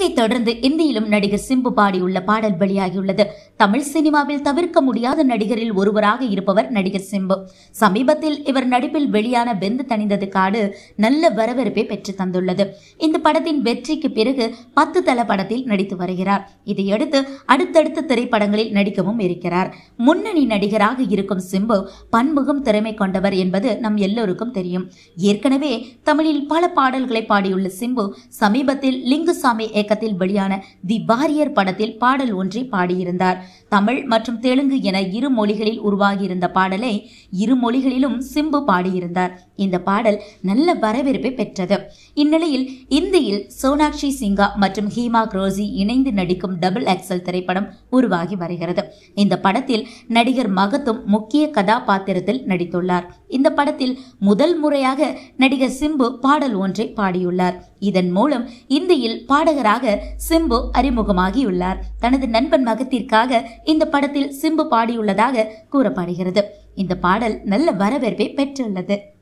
தெலுங்கை தொடர்ந்து இந்தியிலும் நடிகர் சிம்பு பாடியுள்ள பாடல் வெளியாகியுள்ளது தமிழ் சினிமாவில் தவிர்க்க முடியாத நடிகரில் ஒருவராக இருப்பவர் நடிகர் சிம்பு சமீபத்தில் இவர் நடிப்பில் வெளியான வெந்து தணிந்தது காடு நல்ல வரவேற்பை பெற்று தந்துள்ளது இந்த படத்தின் வெற்றிக்கு பிறகு பத்து தல படத்தில் நடித்து வருகிறார் இதையடுத்து அடுத்தடுத்த திரைப்படங்களில் நடிக்கவும் இருக்கிறார் முன்னணி நடிகராக இருக்கும் சிம்பு பன்முகம் திறமை கொண்டவர் என்பது நம் எல்லோருக்கும் தெரியும் ஏற்கனவே தமிழில் பல பாடல்களை பாடியுள்ள சிம்பு சமீபத்தில் லிங்குசாமி இயக்கத்தில் வெளியான தி வாரியர் படத்தில் பாடல் ஒன்றை பாடியிருந்தார் தமிழ் மற்றும் தெலுங்கு என இரு மொழிகளில் உருவாகியிருந்த பாடலை இரு மொழிகளிலும் சிம்பு பாடியிருந்தார் இந்த பாடல் நல்ல வரவேற்பை பெற்றது இந்நிலையில் இந்தியில் சோனாக்ஷி சிங்கா மற்றும் ஹீமா குரோசி இணைந்து நடிக்கும் டபுள் எக்ஸல் திரைப்படம் உருவாகி வருகிறது இந்த படத்தில் நடிகர் மகத்தும் முக்கிய கதாபாத்திரத்தில் நடித்துள்ளார் இந்த படத்தில் முதல் முறையாக நடிகர் சிம்பு பாடல் ஒன்றை பாடியுள்ளார் இதன் மூலம் இந்தியில் பாடகராக சிம்பு அறிமுகமாகியுள்ளார் தனது நண்பன் மகத்திற்காக இந்த படத்தில் சிம்பு பாடியுள்ளதாக கூறப்படுகிறது இந்த பாடல் நல்ல வரவேற்பை பெற்றுள்ளது